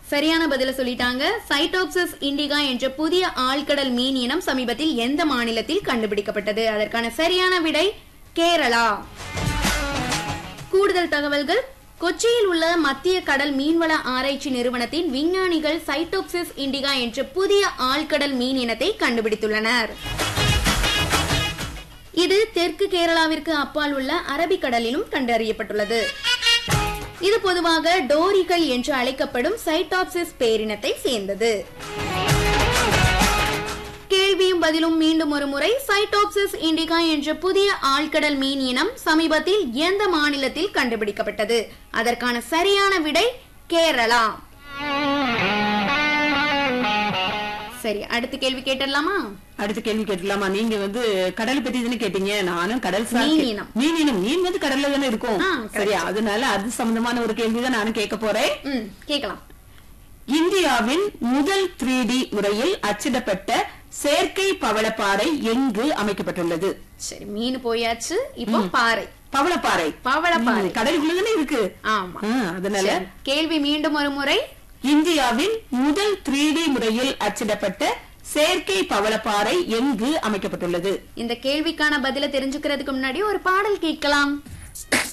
சரியான பதில சொல்லிட்டாங்க சைட்டோப்சிஸ் இண்டிகா என்ற புதிய ஆழ்கடல் மீன் இனம் சமீபத்தில் எந்த மாநிலத்தில் கண்டுபிடிக்கப்பட்டது அதற்கான சரியான விடை கேரளா கூடுதல் தகவல்கள் கொச்சியில் உள்ள மத்திய கடல் மீன்வள ஆராய்ச்சி நிறுவனத்தின் விஞ்ஞானிகள் சைட்டோப்சிஸ் இண்டிகா என்ற புதிய ஆழ்கடல் மீன் இனத்தை கண்டுபிடித்துள்ளனர் இது தெற்கு கேரளாவிற்கு அப்பால் உள்ள அரபிக்கடலிலும் கண்டறியப்பட்டுள்ளது இது பொதுவாக டோரிகள் என்று அழைக்கப்படும் சைட்டாப்சிஸ் பேரினத்தை சேர்ந்தது கேள்வியும் பதிலும் மீண்டும் ஒரு முறை சைட்டோப்சிஸ் இண்டிகா என்ற புதிய ஆழ்கடல் மீன் இனம் சமீபத்தில் எந்த மாநிலத்தில் கண்டுபிடிக்கப்பட்டது அதற்கான சரியான விடை கேரளா சரி அடுத்த கேள்வி கேட்டுடலாமா அடுத்த கேள்வி கேட்கலாமா நீங்க வந்து கடல் பத்தி தானே கேட்டீங்க நானும் கடல் சார் மீன் கே- இனம். மீன் இனம் மீன் வந்து கடல்ல தானே இருக்கும் ஆ, correct. சரி அதனால அது சம்பந்தமான ஒரு கேள்வி தான் நானும் கேட்க போறேன் ம் கேக்கலாம் இந்தியாவின் முதல் த்ரீ டி முறையில் அச்சிடப்பட்ட செயற்கை பவளப்பாறை எங்கு அமைக்கப்பட்டுள்ளது சரி மீன் போயாச்சு இப்போ பாறை பவளப்பாறை பவளப்பாறை ம், கடலுக்குள்ள தானே இருக்கு ஆமா ஆ, அதனால சரி, கேள்வி மீண்டும் ஒரு முறை இந்தியாவின் முதல் த்ரீ டி முறையில் அச்சிடப்பட்ட செயற்கை பவளப்பாறை எங்கு அமைக்கப்பட்டுள்ளது இந்த கேள்விக்கான பதில தெரிஞ்சுக்கிறதுக்கு முன்னாடி ஒரு பாடல் கேட்கலாம்